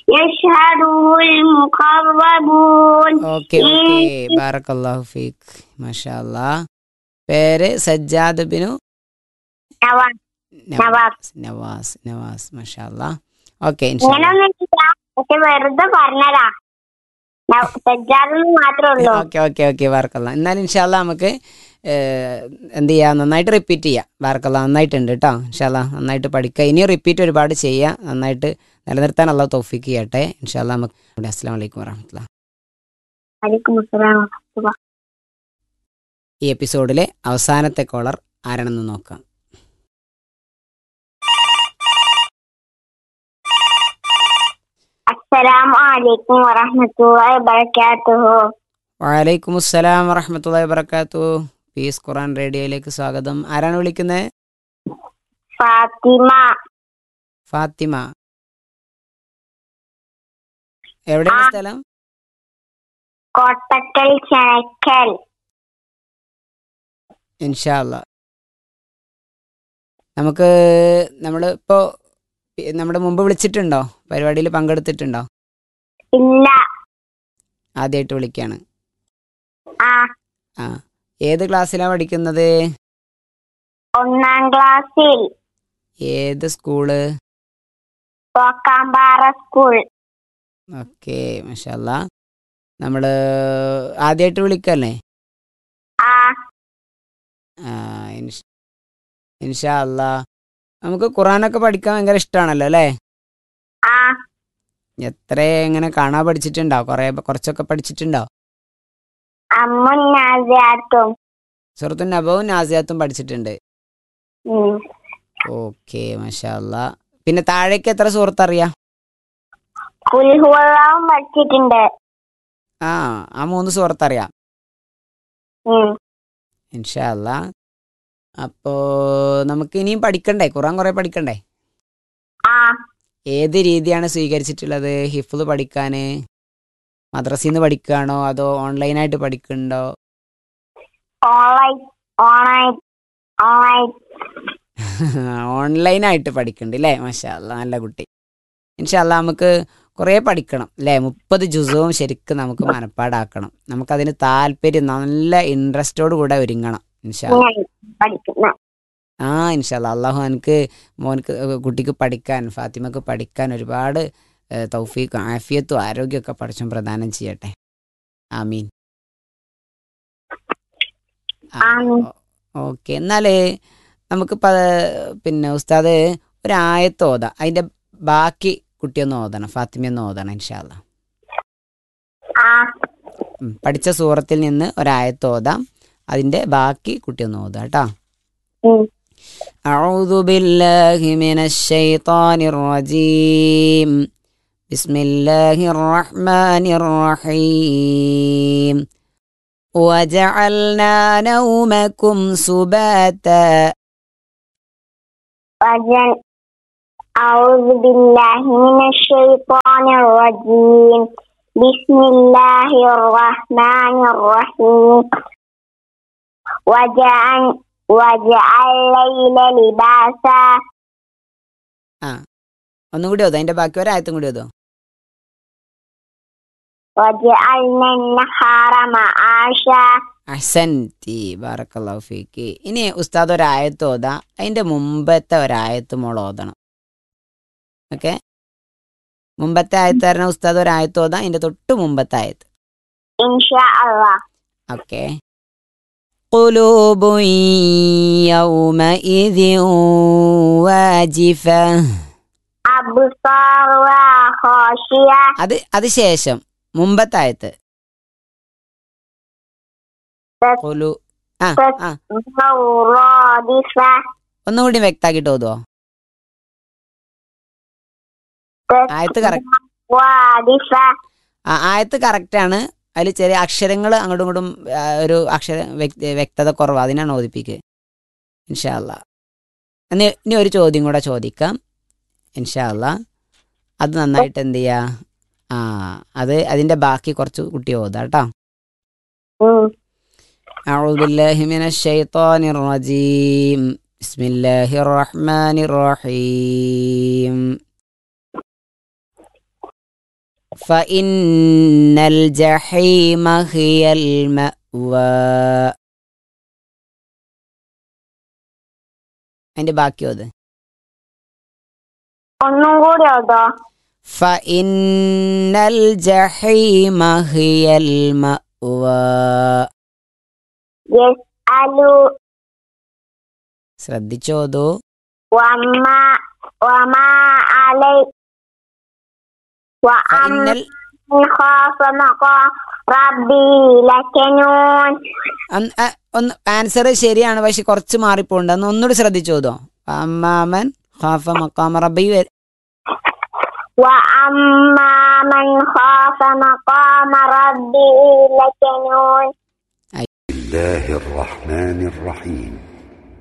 يشهده المقربون okay okay ബാറക്കല്ലാഹു ഫീക്ക് മാഷാ അല്ലാ പേര് സജ്ജാദ് ബിനു നവാസ് നവാസ് നവാസ് നവാസ് മാഷാ അല്ലാ ഓക്കെ ഇങ്ങനൊന്നുമില്ല പക്ഷെ വെറുതെ പറഞ്ഞതാ ന- സജ്ജാദെന്ന് മാത്രമേ ഉള്ളൂ ഓക്കെ ഓക്കെ ഓക്കെ ബാർക്കല്ല എന്നാലും ഇൻഷാല്ല നമുക്ക് ഏഹ്, എന്ത് ചെയ്യാം നന്നായിട്ട് റിപ്പീറ്റ് ചെയ്യാം ബാർക്കല്ല നന്നായിട്ടുണ്ട് കേട്ടോ ഇൻഷാല്ല നന്നായിട്ട് പഠിക്കുക ഇനിയും റിപ്പീറ്റ് ഒരുപാട് ചെയ്യുക നന്നായിട്ട് നിലനിർത്താൻ അള്ളാഹ് തൗഫീക്ക് ചെയ്യട്ടെ ഇൻഷാല്ല നമുക്ക് അസ്സാം വലൈക്കും വറഹമത്തുള്ള വലൈക്കും അസ്സലാം ഈ എപ്പിസോഡിലെ അവസാനത്തെ കോളർ ആരാണെന്ന് നോക്കാം അസ്സലാമു അലൈക്കും വറഹ്മത്തുള്ളാഹി വബറകാതുഹു വലൈക്കും അസ്സലാം വറഹമത്തുള്ള വബർക്കാത്തു പീസ് ഖുറാൻ റേഡിയോയിലേക്ക് സ്വാഗതം ആരാണ് വിളിക്കുന്നത് ഫാത്തിമ ഫാത്തിമ എവിടെയാണ് ആ. സ്ഥലം കോട്ടക്കൽ ചെനക്കൽ ഇൻഷാല്ല നമുക്ക് നമ്മൾ ഇപ്പോൾ നമ്മുടെ മുമ്പ് വിളിച്ചിട്ടുണ്ടോ പരിപാടിയിൽ പങ്കെടുത്തിട്ടുണ്ടോ ഇല്ല ആദ്യമായിട്ട് വിളിക്കുകയാണ് ആ ആ ഏത് ക്ലാസ്സിലാണ് പഠിക്കുന്നത് ഒന്നാം ക്ലാസ്സിൽ ഏത് സ്കൂള് പോക്കാമ്പാറ സ്കൂൾ ഓക്കെ മഷാല്ല നമ്മൾ ആദ്യമായിട്ട് വിളിക്കല്ലേ ആ ആ ഇൻഷ- ഇൻഷാ അല്ലാ നമുക്ക് ഖുറാനൊക്കെ പഠിക്കാൻ ഭയങ്കര ഇഷ്ടമാണല്ലോ അല്ലേ ആ എത്ര എങ്ങനെ കാണാൻ പഠിച്ചിട്ടുണ്ടോ കുറേ കുറച്ചൊക്കെ പഠിച്ചിട്ടുണ്ടോ അമ്മും നാസിയാത്തും സുഹൃത്തു നബവും നാസിയാത്തും പഠിച്ചിട്ടുണ്ട് ഉം. ഓക്കെ മഷാ അല്ലാ പിന്നെ താഴേക്ക് എത്ര സുഹൃത്ത് അറിയാം കുൽഹുവള്ളാവും പഠിച്ചിട്ടുണ്ട് ആ ആ മൂന്ന് സുഹൃത്ത് അറിയാം ഉം. ഇൻഷാ അല്ലാ അപ്പോ നമുക്ക് ഇനിയും പഠിക്കണ്ടേ ഖുറാൻ കുറേ പഠിക്കണ്ടേ ആ ഏത് രീതിയാണ് സ്വീകരിച്ചിട്ടുള്ളത് ഹിഫ്ള് പഠിക്കാന് മദ്രസയിൽ നിന്ന് പഠിക്കുകയാണോ അതോ ഓൺലൈനായിട്ട് പഠിക്കുന്നുണ്ടോ ഓൺലൈൻ ഓൺലൈൻ ഓൺലൈൻ ഓൺലൈനായിട്ട് പഠിക്കുന്നുണ്ട് അല്ലേ മാഷാ അല്ലാ നല്ല കുട്ടി ഇൻഷാല്ല നമുക്ക് കുറേ പഠിക്കണം അല്ലേ മുപ്പത് ജുസവും ശരിക്കും നമുക്ക് മനപ്പാടാക്കണം നമുക്കതിന് താല്പര്യം നല്ല ഇൻട്രസ്റ്റോട് കൂടെ ഒരുങ്ങണം ഇൻഷാ അല്ലാ. ഞാൻ പഠിക്കുന്ന ആ ഇൻഷാല്ല അള്ളാഹു എനിക്ക് മോനക്ക് കുട്ടിക്ക് പഠിക്കാൻ ഫാത്തിമക്ക് പഠിക്കാൻ ഒരുപാട് ഏഹ്, തൗഫീഖ് ആഫിയത്തും ആരോഗ്യമൊക്കെ പഠിച്ചും പ്രദാനം ചെയ്യട്ടെ ആമീൻ ആമീൻ. ഓക്കെ എന്നാല് നമുക്ക് പ- പിന്നെ ഉസ്താദ് ഒരു ആയത്ത് ഓതാം അതിന്റെ ബാക്കി കുട്ടിയൊന്ന് ഓതണം ഫാത്തിമയൊന്ന് ഓതണം ഇൻഷാല്ല ആ ഉം, പഠിച്ച സൂറത്തിൽ നിന്ന് ഒരായത്ത് ഓതാം അതിന്റെ ബാക്കി കുട്ടിയൊന്ന് ഓതാം കേട്ടോ ഉം. أعوذ بالله من الشيطان الرجيم بسم الله الرحمن الرحيم وجعلنا نومكم سباتا وجن أعوذ بالله من الشيطان الرجيم بسم الله الرحمن الرحيم وجعل وجعل الليل لباسا ഒന്നും കൂടി ഓതോ അതിന്റെ ബാക്കി ഒരായത്തും കൂടി ഓതോ وجعلنا النهار معاشا അഹ്സൻതി ബാറക്കല്ലാഹു ഫീക്ക് ഇനി ഉസ്താദ് ഒരായത്ത് ഓതാ അതിന്റെ മുമ്പത്തെ ഒരായത്ത് മോൾ ഓതണം ഓക്കെ മുമ്പത്തെ ആയത്ത് പറഞ്ഞ ഉസ്താദ് ഒരായത്ത് ഓതാ അതിന്റെ തൊട്ട് മുമ്പത്തെ ആയത്ത് إن شاء الله ഓക്കെ قلوب يومئذ واجفة أبصارها خاشية അത് അത് ശേഷം മുമ്പത്തെ ആയത്ത് ഖുലു ആ ആ تسمع رادفة ഒന്നുകൂടി വ്യക്താക്കിട്ട് ഓതുവോ ആയത്ത് കറക്റ്റ് رادفة ആ ആയത്ത് കറക്റ്റാണ് അതിൽ ചെറിയ അക്ഷരങ്ങൾ അങ്ങോട്ടും ഇങ്ങോട്ടും ആ, ഒരു അക്ഷര വ്യക്ത- വ്യക്തത കുറവ് അതിനാണ് ഓദിപ്പിക്കുക ഇൻഷാല്ല ഇനി ഇനി ഒരു ചോദ്യം കൂടെ ചോദിക്കാം ഇൻഷാല്ല അത് നന്നായിട്ട് എന്ത് ചെയ്യുക ആ അത് അതിൻ്റെ ബാക്കി കുറച്ച് കുട്ടി ഓതാം കേട്ടോ ഉം. أعوذ بالله من الشيطان الرجيم بسم الله الرحمن الرحيم فإن الجحيم هي المأوى അതിന്റെ ബാക്കിയോ അത് ഒന്നും കൂടി ഓതോ فإن الجحيم هي المأوى യെസ് അലു ശ്രദ്ധിച്ചോതോ വമ്മ വമ അലൈ فإن ال... وأمن خاف مقام ربي لكنون അന്ന് അ- ഒന്ന് ആൻസർ ശരിയാണ് പക്ഷെ കുറച്ച് മാറിപ്പോണ്ട് അന്ന് ഒന്നുകൂടി ശ്രദ്ധിച്ചോതോ അമ്മാമൻ ഖാഫ മക്കാമ റബ്ബി വ- وأما من خاف مقام ربه لكنون الله الرحمن الرحيم